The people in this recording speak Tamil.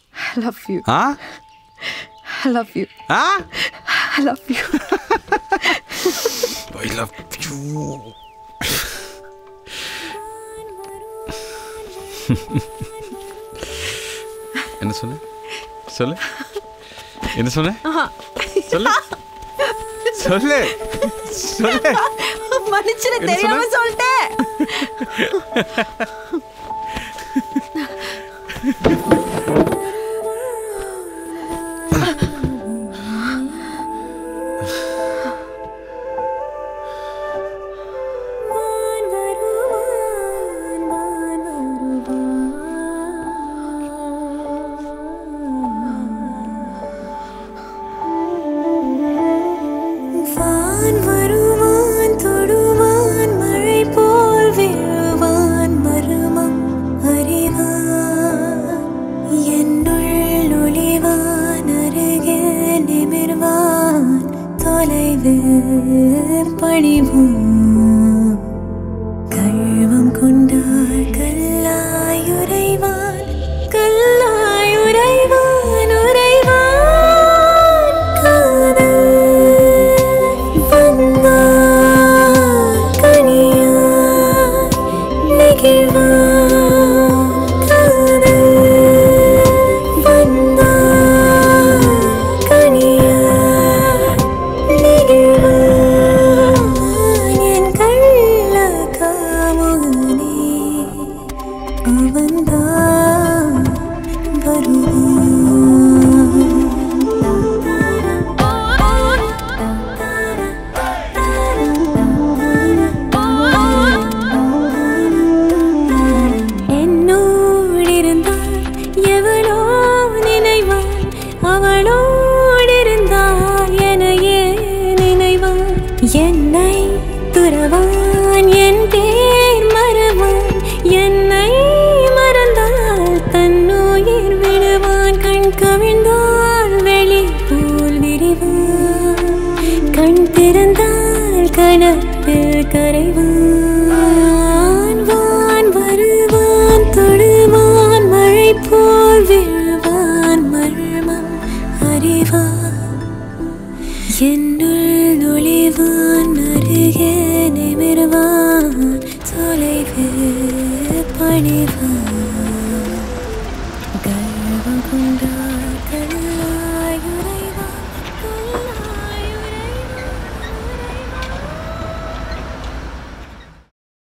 I love you. ஆ I love you. ஆ I love you. I love you என்ன சொன்ன சொல்லு என்ன சொன்ன சொல்லு சொல்லு சொல்லு மன்னிச்சிரு என்ன தெரியாம சொன்ன? சொல்லிட்டேன் வான் வருவான் தொடுவான் மழை போல் விழுவான் மருமம் அறிவான் என்னுள் ஒளிவான் அருகே நிமிர்வான் தொலைவு பணிவான் கழுவம் கொண்டால் கல்லாயுரைவான் கல்லாயுரைவான் உரைவான் காதல் வந்தால் கனியாய் நெகிழ்வான் காதல் வந்தால் கனியாய் நெகிழ்வான் என் கள்ள காமுகனே அவன்தான் என்னோடிருந்தால் எவளோ நினைவான் அவளோடிருந்தால் எனையே நினைவான் என்னை துறவான் என் பேர் மறவான் என்னை மறந்தால் தன்னுயிர் விடுவான் கண் கவிழ்ந்தால் வெளி போல் விரிவான் கண் திறந்தால் கனத்தில் கரைவான் வான் வருவான் தொடுவான் மழை போல் விழுவான் மர்மம் அறிவான் என்னுள் நுழைவான் அருகே நிமிர்வான் தொலைவு பணிவான்